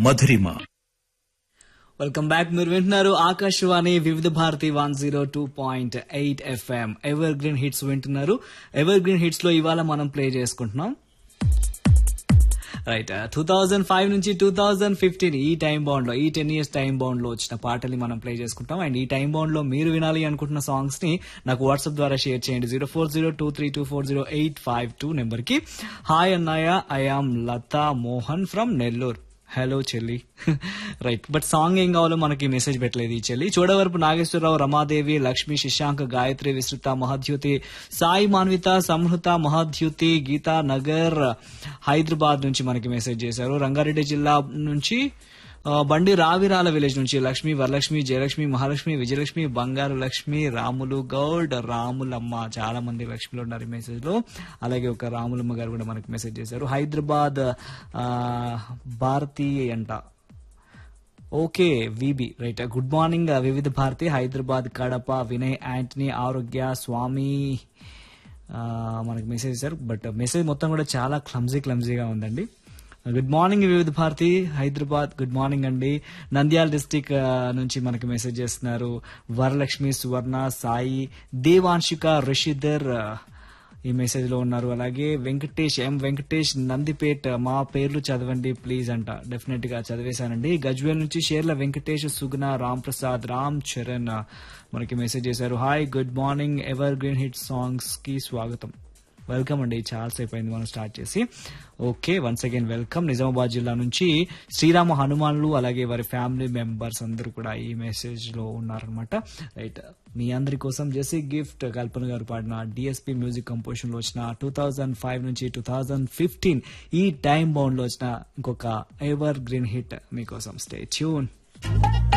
మధురిమ welcome back మీరు వింటున్నారు Akashvani Vividh Bharati one zero two point eight FM evergreen hits వింటున్నారు evergreen hits లో ఇవాళ మనం ప్లే చేసుకుంటున్నాం రైట్ టూ థౌజండ్ ఫైవ్ నుంచి టూ థౌజండ్ ఫిఫ్టీన్ ఈ టైం బౌండ్ లో ఈ టెన్ ఇయర్స్ టైం బౌండ్ లో వచ్చిన పాటల్ని మనం ప్లే చేసుకుంటాం అండ్ ఈ టైం బౌండ్ లో మీరు వినాలి అనుకుంటున్న సాంగ్స్ ని నాకు వాట్సాప్ ద్వారా షేర్ చేయండి zero four zero two three two four zero eight five two number కి హాయ్ అన్నయ్య I am Latha Mohan from Nellore hello చెల్లి రైట్ బట్ సాంగ్ ఏం కావాలో మనకి మెసేజ్ పెట్టలేదు ఈ చెల్లి చూడవరపు నాగేశ్వరరావు రమాదేవి లక్ష్మి శశాంక్ గాయత్రి విస్తృత మహాద్యుతి సాయి మాన్విత సంహృత మహాద్యుతి గీతా నగర్ హైదరాబాద్ నుంచి మనకి మెసేజ్ చేశారు రంగారెడ్డి జిల్లా నుంచి ఆ, బండి రావిరాల విలేజ్ నుంచి లక్ష్మి వరలక్ష్మి జయలక్ష్మి మహాలక్ష్మి విజయలక్ష్మి బంగారు లక్ష్మి రాములు గౌడ్ రాములమ్మ చాలా మంది లక్ష్మిలో ఉన్నారు ఈ మెసేజ్ లో అలాగే ఒక రాములమ్మ గారు కూడా మనకి మెసేజ్ చేశారు హైదరాబాద్ ఆ, భారతి అంట okay VB right good morning Vividh Bharati Hyderabad Kadapa Vinay Antony Arogya Swamy ఆ, మనకి మెసేజ్ చేశారు బట్ మెసేజ్ మొత్తం కూడా చాలా క్లమ్జీ క్లమ్జీగా ఉందండి good morning Vividh Bharati Hyderabad good morning అండి నంద్యాల డిస్టిక్ నుంచి మనకి మెసేజ్ చేస్తున్నారు వరలక్ష్మి సువర్ణ సాయి దేవాంశిక రిషిధర్ ఆ, ఈ మెసేజ్ లో ఉన్నారు అలాగే వెంకటేష్ ఎం వెంకటేష్ నందిపేట్ మా పేర్లు చదవండి ప్లీజ్ అంట డెఫినెట్ గా చదివేశానండి గజ్వేల్ నుంచి షేర్ల వెంకటేష్ సుగుణ రామ్ ప్రసాద్ రామ్ చరణ్ ఆ, మనకి మెసేజ్ చేశారు hi good morning evergreen hit songs కి స్వాగతం వెల్కమ్ అండి చాలాసేపు అయింది మనం స్టార్ట్ చేసి okay once again welcome Nizamabad జిల్లా నుంచి శ్రీరామ హనుమాన్లు అలాగే వారి ఫ్యామిలీ మెంబర్స్ అందరూ కూడా ఈ మెసేజ్ లో ఉన్నారనమాట రైట్ మీ అందరి కోసం జెసి గిఫ్ట్ కల్పన గారు పాడిన డిఎస్పి మ్యూజిక్ కంపోజిషన్ లో వచ్చిన టూ థౌజండ్ ఫైవ్ నుంచి టూ థౌజండ్ ఫిఫ్టీన్ ఈ టైం బౌండ్ లో వచ్చిన ఇంకొక ఎవర్ గ్రీన్ హిట్ మీకోసం స్టే ట్యూన్